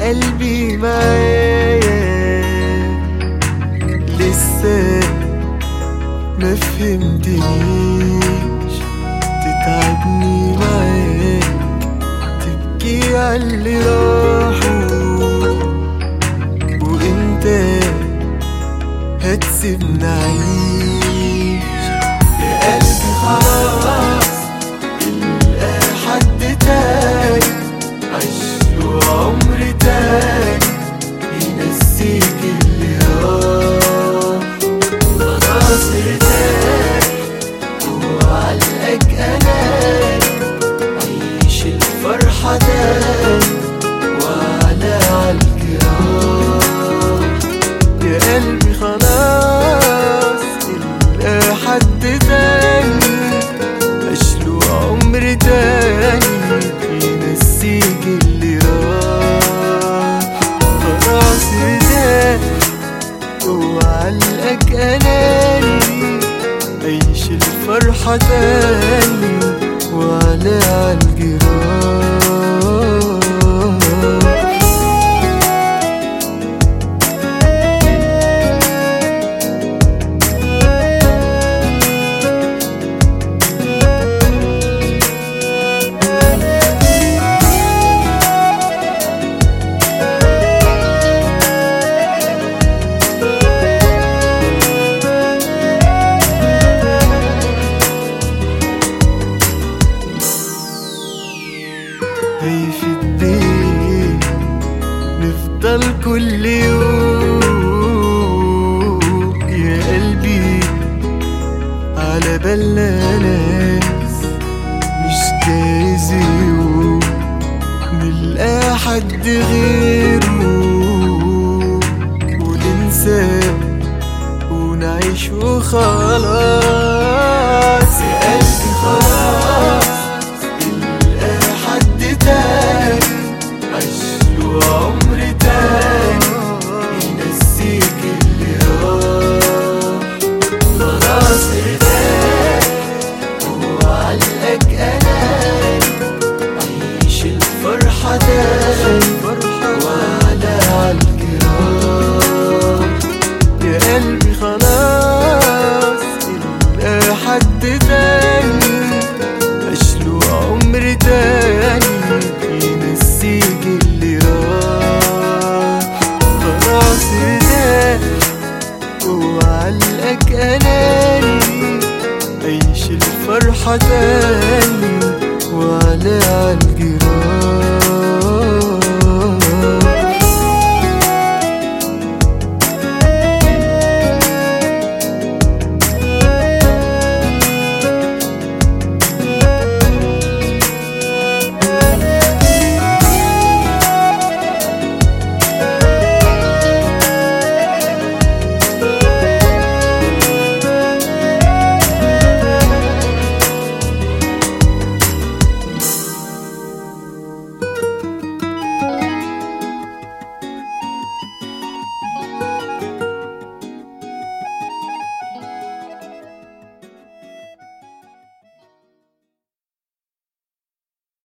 قلبي معايا لسه ما فهمتنيش تتعبني معاك تبكي عاللي راحوا وانت هتسيبني اعيش يا قلبي خلاص تلقى حد تاني عيش عمر تاني ينسيك اللي راح خلاص ارتاح وعلقك اناني عيش الفرحة تاني وعلى عالجراح يا قلبي خلاص تلقى حد تاني عشله عمر تاني ينسيك اللي راح خلاص ارتاح وعلقك اناني عيش الفرحة تاني وعلى عالجراح هيفيد ايه نفضل كل يوم يا قلبي على بالنا ناس مش جايز يوم نلقى حد غيره وننساه ونعيش وخلاص يا قلبي خلاص